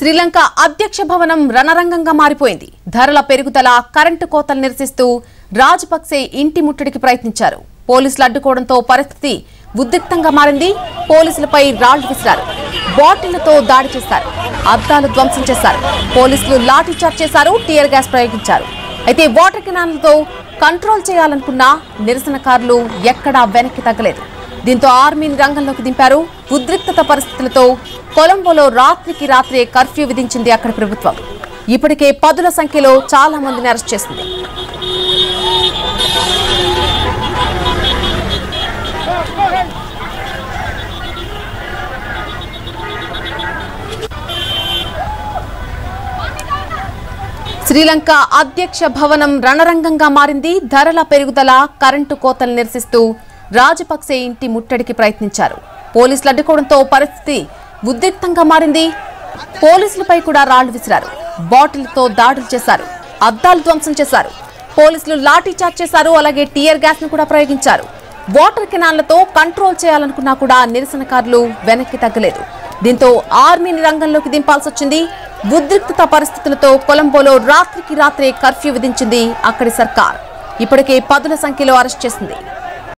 శ్రీలంక అధ్యక్ష భవనం రణరంగంగా మారిపోయింది ధరల పెరుగుదల కరెంటు కోతలు నిరసిస్తూ రాజపక్సే ఇంటి ముట్టడికి ప్రయత్నించారు పోలీసులు అడ్డుకోవడంతో పరిస్థితి ఉద్రిక్తంగా మారింది పోలీసులపై రాళ్లు విసిరారు బాటిళ్లతో దాడి చేశారు అద్దాలు ధ్వంసం చేశారు పోలీసులు లాఠీచార్జ్ చేశారు టీయర్ గ్యాస్ ప్రయోగించారు అయితే వాటర్ కెనాన్లతో కంట్రోల్ చేయాలనుకున్న నిరసనకారులు ఎక్కడా వెనక్కి తగ్గలేదు దీంతో ఆర్మీని రంగంలోకి దింపారు ఉద్రిక్తత పరిస్థితులతో కొలంబోలో రాత్రికి రాత్రే కర్ఫ్యూ విధించింది అక్కడి ప్రభుత్వం ఇప్పటికే పదుల సంఖ్యలో చాలా మందిని అరెస్ట్ చేసింది శ్రీలంక అధ్యక్ష భవనం రణరంగంగా మారింది ధరల పెరుగుదల కరెంటు కోతలు నిరసిస్తూ రాజపక్సే ఇంటి ముట్టడికి ప్రయత్నించారు పోలీసులు అడ్డుకోవడంతో పరిస్థితి ఉద్రిక్తంగా మారింది పోలీసులపై కూడా రాళ్లు విసిరారు బాటిల్తో దాడులు చేశారు అద్దాలు ధ్వంసం చేశారు పోలీసులు లాఠీ చార్జ్ చేశారు అలాగే టీయర్ గ్యాస్ ను కూడా ప్రయోగించారు వాటర్ కెనాన్లతో కంట్రోల్ చేయాలనుకున్నా కూడా నిరసనకారులు వెనక్కి తగ్గలేదు దీంతో ఆర్మీని రంగంలోకి దింపాల్సి వచ్చింది ఉద్రిక్తత పరిస్థితులతో కొలంబోలో రాత్రికి రాత్రే కర్ఫ్యూ విధించింది అక్కడి సర్కార్ ఇప్పటికే పదుల సంఖ్యలో అరెస్ట్ చేసింది